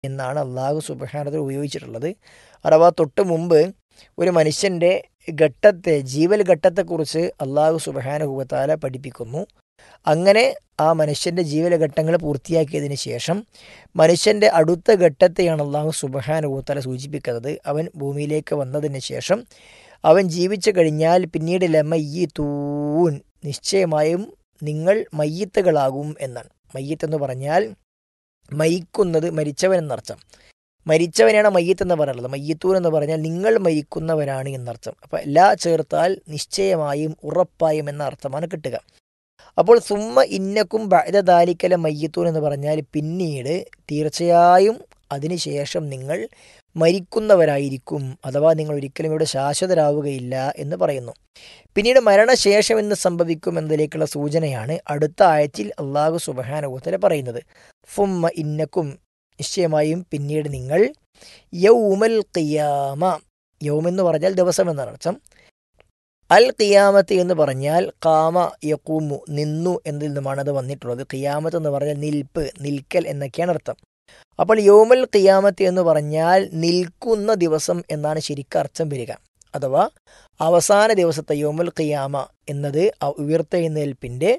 എന്നാണ് അള്ളാഹു സുബഹാനത്തിൽ ഉപയോഗിച്ചിട്ടുള്ളത് അഥവാ തൊട്ട് മുമ്പ് ഒരു മനുഷ്യൻ്റെ ഘട്ടത്തെ ജീവൽ ഘട്ടത്തെക്കുറിച്ച് അള്ളാഹു സുബഹാനുഭവത്താല പഠിപ്പിക്കുന്നു അങ്ങനെ ആ മനുഷ്യൻ്റെ ജീവലഘട്ടങ്ങൾ പൂർത്തിയാക്കിയതിന് ശേഷം മനുഷ്യൻ്റെ അടുത്ത ഘട്ടത്തെയാണ് അള്ളാഹു സുബഹാനുഭവത്താല സൂചിപ്പിക്കുന്നത് അവൻ ഭൂമിയിലേക്ക് വന്നതിന് ശേഷം അവൻ ജീവിച്ചു കഴിഞ്ഞാൽ പിന്നീട് ലമയ്യത്തൂൻ നിശ്ചയമായും നിങ്ങൾ മയ്യത്തുകളാകും എന്നാണ് മയ്യത്ത് എന്ന് പറഞ്ഞാൽ മരിക്കുന്നത് മരിച്ചവൻ എന്നർത്ഥം മരിച്ചവനാണ് മയ്യത്ത് എന്ന് പറയുന്നത് മയ്യത്തൂൻ എന്ന് പറഞ്ഞാൽ നിങ്ങൾ മരിക്കുന്നവരാണ് എന്നർത്ഥം അപ്പം എല്ലാ ചേർത്താൽ നിശ്ചയമായും ഉറപ്പായും എന്ന അർത്ഥമാണ് കിട്ടുക അപ്പോൾ സുമ്മ ഇന്നക്കും ബഴദാലിക്കല മയ്യത്തൂൻ എന്ന് പറഞ്ഞാൽ പിന്നീട് തീർച്ചയായും അതിനുശേഷം നിങ്ങൾ മരിക്കുന്നവരായിരിക്കും അഥവാ നിങ്ങൾ ഒരിക്കലും ഇവിടെ ശാശ്വതരാവുകയില്ല എന്ന് പറയുന്നു പിന്നീട് മരണശേഷം എന്ന് സംഭവിക്കും എന്നതിലേക്കുള്ള സൂചനയാണ് അടുത്ത ആയത്തിൽ അള്ളാഹു സുബഹാനുഭവത്തിൽ പറയുന്നത് ഫുമ്മ ഇന്നക്കും നിശ്ചയമായും പിന്നീട് നിങ്ങൾ യൗമൽ ഖിയാമ യൗം എന്ന് പറഞ്ഞാൽ ദിവസം എന്നാണ് അർത്ഥം അൽ ഖിയാമത്ത് എന്ന് പറഞ്ഞാൽ കാമ യക്കൂമു നിന്നു എന്നതിൽ നിന്നുമാണ് അത് വന്നിട്ടുള്ളത് ഖിയാമത്ത് എന്ന് പറഞ്ഞാൽ നിൽപ്പ് നിൽക്കൽ എന്നൊക്കെയാണ് അർത്ഥം അപ്പോൾ യോമൽ ഖിയാമത്ത് എന്ന് പറഞ്ഞാൽ നിൽക്കുന്ന ദിവസം എന്നാണ് ശരിക്കും അർത്ഥം വരിക അഥവാ അവസാന ദിവസത്തെ യോമുൽ ഖിയാമ എന്നത് ഉയർത്തെഴുന്നേൽപ്പിൻ്റെ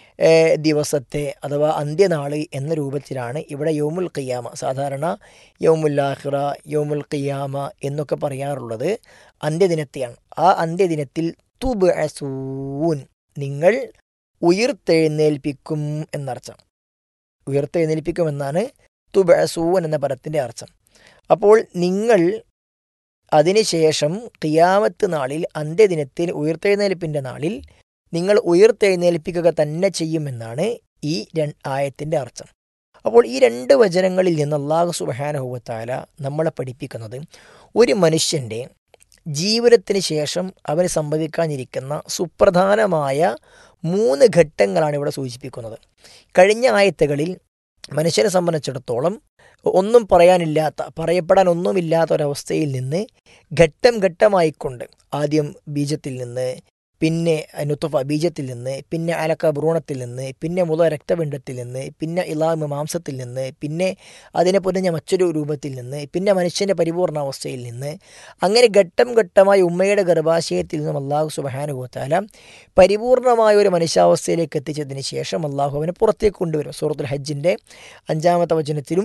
ദിവസത്തെ അഥവാ അന്ത്യനാള് എന്ന രൂപത്തിലാണ് ഇവിടെ യോമുൽ ഖിയാമ സാധാരണ യോമുല്ലാഹിറ യോമുൽ ഖിയാമ എന്നൊക്കെ പറയാറുള്ളത് അന്ത്യദിനത്തെയാണ് ആ അന്ത്യദിനത്തിൽ തുബ് അസൂൻ നിങ്ങൾ ഉയർത്തെഴുന്നേൽപ്പിക്കും എന്നർത്ഥം ഉയർത്തെഴുന്നേൽപ്പിക്കുമെന്നാണ് തുബ് അസൂൻ എന്ന പദത്തിൻ്റെ അർത്ഥം അപ്പോൾ നിങ്ങൾ അതിനുശേഷം ഖിയാമത്ത് നാളിൽ അന്ത്യദിനത്തിൽ ഉയർത്തെഴുന്നേൽപ്പിൻ്റെ നാളിൽ നിങ്ങൾ ഉയർത്തെഴുന്നേൽപ്പിക്കുക തന്നെ ചെയ്യുമെന്നാണ് ഈ രണ്ട് ആയത്തിൻ്റെ അർത്ഥം അപ്പോൾ ഈ രണ്ട് വചനങ്ങളിൽ നിന്ന് അള്ളാഹു സുബാനഹുവത്താല നമ്മളെ പഠിപ്പിക്കുന്നത് ഒരു മനുഷ്യൻ്റെ ജീവിതത്തിന് ശേഷം അവന് സംഭവിക്കാനിരിക്കുന്ന സുപ്രധാനമായ മൂന്ന് ഘട്ടങ്ങളാണ് ഇവിടെ സൂചിപ്പിക്കുന്നത് കഴിഞ്ഞ ആയത്തുകളിൽ മനുഷ്യനെ സംബന്ധിച്ചിടത്തോളം ഒന്നും പറയാനില്ലാത്ത പറയപ്പെടാൻ ഒന്നുമില്ലാത്ത ഒരവസ്ഥയിൽ നിന്ന് ഘട്ടം ഘട്ടമായിക്കൊണ്ട് ആദ്യം ബീജത്തിൽ നിന്ന് പിന്നെ നുത്തുഫ ബീജത്തിൽ നിന്ന് പിന്നെ അലക്ക ഭ്രൂണത്തിൽ നിന്ന് പിന്നെ മുത രക്തപിണ്ഡത്തിൽ നിന്ന് പിന്നെ ഇലാമ് മാംസത്തിൽ നിന്ന് പിന്നെ അതിനെ പൊതിഞ്ഞ മറ്റൊരു രൂപത്തിൽ നിന്ന് പിന്നെ മനുഷ്യൻ്റെ പരിപൂർണാവസ്ഥയിൽ നിന്ന് അങ്ങനെ ഘട്ടം ഘട്ടമായി ഉമ്മയുടെ ഗർഭാശയത്തിൽ നിന്നും അള്ളാഹു സുബാനുഭവത്താല പരിപൂർണമായ ഒരു മനുഷ്യാവസ്ഥയിലേക്ക് എത്തിച്ചതിന് ശേഷം അള്ളാഹു അവനെ പുറത്തേക്ക് കൊണ്ടുവരും സൂറത്തുൽ ഹജ്ജിൻ്റെ അഞ്ചാമത്തെ വചനത്തിലും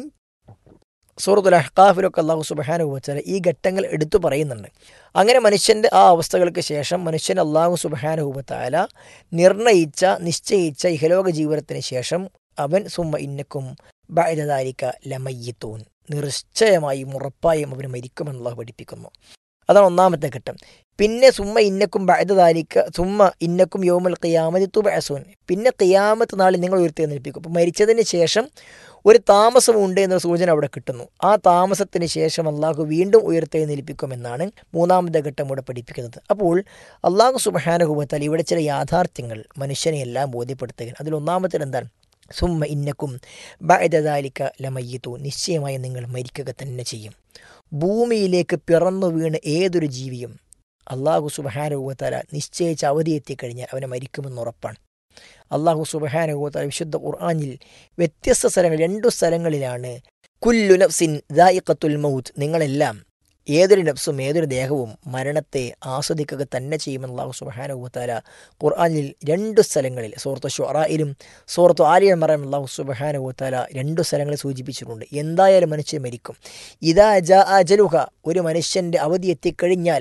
സൂറത്തുൽ അഹ്കാഫിലൊക്കെ അള്ളാഹു സുബാനുഭവച്ചാൽ ഈ ഘട്ടങ്ങൾ എടുത്തു പറയുന്നുണ്ട് അങ്ങനെ മനുഷ്യൻ്റെ ആ അവസ്ഥകൾക്ക് ശേഷം മനുഷ്യൻ അള്ളാഹു സുബാനുഭവത്താല നിർണയിച്ച നിശ്ചയിച്ച ഇഹലോക ജീവിതത്തിന് ശേഷം അവൻ സുമ്മ ഇന്നക്കും ബൈദാരിക്ക ലമയ്യത്തൂൻ നിശ്ചയമായും ഉറപ്പായും അവന് മരിക്കുമെന്നുള്ളത് പഠിപ്പിക്കുന്നു അതാണ് ഒന്നാമത്തെ ഘട്ടം പിന്നെ സുമ്മ ഇന്നക്കും ബൈദാലിക്ക സുമ്മ ഇന്നക്കും യോമൽ ഖിയാമതി തുബഅസൂൻ പിന്നെ ഖിയാമത്ത് നാളിൽ നിങ്ങൾ ഉയർത്തെഴുന്നേൽപ്പിക്കും അപ്പോൾ മരിച്ചതിന് ശേഷം ഒരു താമസമുണ്ട് എന്ന സൂചന അവിടെ കിട്ടുന്നു ആ താമസത്തിന് ശേഷം അള്ളാഹു വീണ്ടും ഉയർത്തെഴുന്നേൽപ്പിക്കുമെന്നാണ് മൂന്നാമത്തെ ഘട്ടം ഇവിടെ പഠിപ്പിക്കുന്നത് അപ്പോൾ അള്ളാഹു സുബഹാനുഭവത്താൽ ഇവിടെ ചില യാഥാർത്ഥ്യങ്ങൾ മനുഷ്യനെ എല്ലാം ബോധ്യപ്പെടുത്തുകയാണ് അതിൽ ഒന്നാമത്തെ എന്താണ് സുമ്മ ഇന്നക്കും ബൈദാലിക്ക ലമയ്യത്തു നിശ്ചയമായും നിങ്ങൾ മരിക്കുക തന്നെ ചെയ്യും ഭൂമിയിലേക്ക് പിറന്നു വീണ് ഏതൊരു ജീവിയും അള്ളാഹു സുബഹാനുഭവത്താല നിശ്ചയിച്ച അവധി എത്തിക്കഴിഞ്ഞാൽ അവനെ മരിക്കുമെന്ന് ഉറപ്പാണ് അള്ളാഹു സുബഹാനുഭവത്താല വിശുദ്ധ ഖുർആാനിൽ വ്യത്യസ്ത സ്ഥലങ്ങൾ രണ്ടു സ്ഥലങ്ങളിലാണ് കുല്ലു നഫ്സിൻ ദായിഖത്തുൽ മൗത്ത് നിങ്ങളെല്ലാം ഏതൊരു നഫ്സും ഏതൊരു ദേഹവും മരണത്തെ ആസ്വദിക്കുക തന്നെ ചെയ്യുമെന്ന് അള്ളാഹു സുബഹാനുഭവത്താല ഖുർആാനിൽ രണ്ടു സ്ഥലങ്ങളിൽ സൂറത്ത് ഷുറായിലും സൂറത്ത് ആലിയ മറം അള്ളാഹു സുബഹാനുഭവത്താല രണ്ടു സ്ഥലങ്ങളിൽ സൂചിപ്പിച്ചിട്ടുണ്ട് എന്തായാലും മനുഷ്യൻ മരിക്കും ഇതാ ജാ അജലുഹ ഒരു മനുഷ്യൻ്റെ അവധി എത്തിക്കഴിഞ്ഞാൽ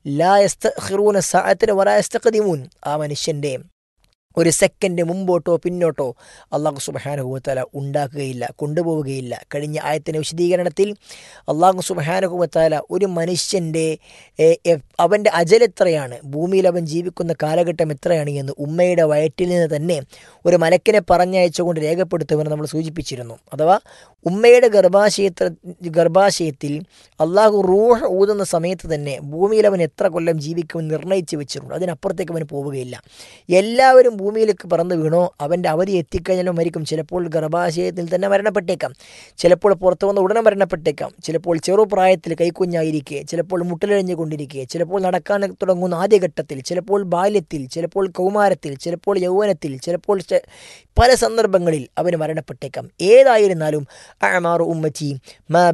ലായസ്തൂന സായത്തിന് വരായസ്തഖദിമൂൻ ആ മനുഷ്യൻ്റെ ഒരു സെക്കൻഡ് മുമ്പോട്ടോ പിന്നോട്ടോ അള്ളാഹു സുബഹാനുഭവത്തല ഉണ്ടാക്കുകയില്ല കൊണ്ടുപോവുകയില്ല കഴിഞ്ഞ ആയത്തിൻ്റെ വിശദീകരണത്തിൽ അള്ളാഹു സുബഹാനുഭവത്തല ഒരു മനുഷ്യൻ്റെ അവൻ്റെ അജലെത്രയാണ് ഭൂമിയിൽ അവൻ ജീവിക്കുന്ന കാലഘട്ടം എത്രയാണ് എന്ന് ഉമ്മയുടെ വയറ്റിൽ നിന്ന് തന്നെ ഒരു മലക്കിനെ പറഞ്ഞയച്ചുകൊണ്ട് രേഖപ്പെടുത്തുമെന്ന് നമ്മൾ സൂചിപ്പിച്ചിരുന്നു അഥവാ ഉമ്മയുടെ ഗർഭാശയത്ര ഗർഭാശയത്തിൽ അള്ളാഹു റൂഹ് ഊതുന്ന സമയത്ത് തന്നെ ഭൂമിയിൽ അവൻ എത്ര കൊല്ലം ജീവിക്കുമെന്ന് നിർണ്ണയിച്ച് വെച്ചിട്ടുണ്ട് അതിനപ്പുറത്തേക്ക് അവന് പോവുകയില്ല എല്ലാവരും ഭൂമിയിലേക്ക് പറന്നു വീണോ അവൻ്റെ അവധി എത്തിക്കഴിഞ്ഞാലും മരിക്കും ചിലപ്പോൾ ഗർഭാശയത്തിൽ തന്നെ മരണപ്പെട്ടേക്കാം ചിലപ്പോൾ പുറത്തു വന്ന ഉടനെ മരണപ്പെട്ടേക്കാം ചിലപ്പോൾ ചെറുപ്രായത്തിൽ കൈക്കുഞ്ഞായിരിക്കെ ചിലപ്പോൾ മുട്ടലഴിഞ്ഞുകൊണ്ടിരിക്കെ ചിലപ്പോൾ നടക്കാൻ തുടങ്ങുന്ന ആദ്യഘട്ടത്തിൽ ചിലപ്പോൾ ബാല്യത്തിൽ ചിലപ്പോൾ കൗമാരത്തിൽ ചിലപ്പോൾ യൗവനത്തിൽ ചിലപ്പോൾ ചെ- പല സന്ദർഭങ്ങളിൽ അവന് മരണപ്പെട്ടേക്കാം ഏതായിരുന്നാലും അമാറു ഉമ്മച്ചി മാ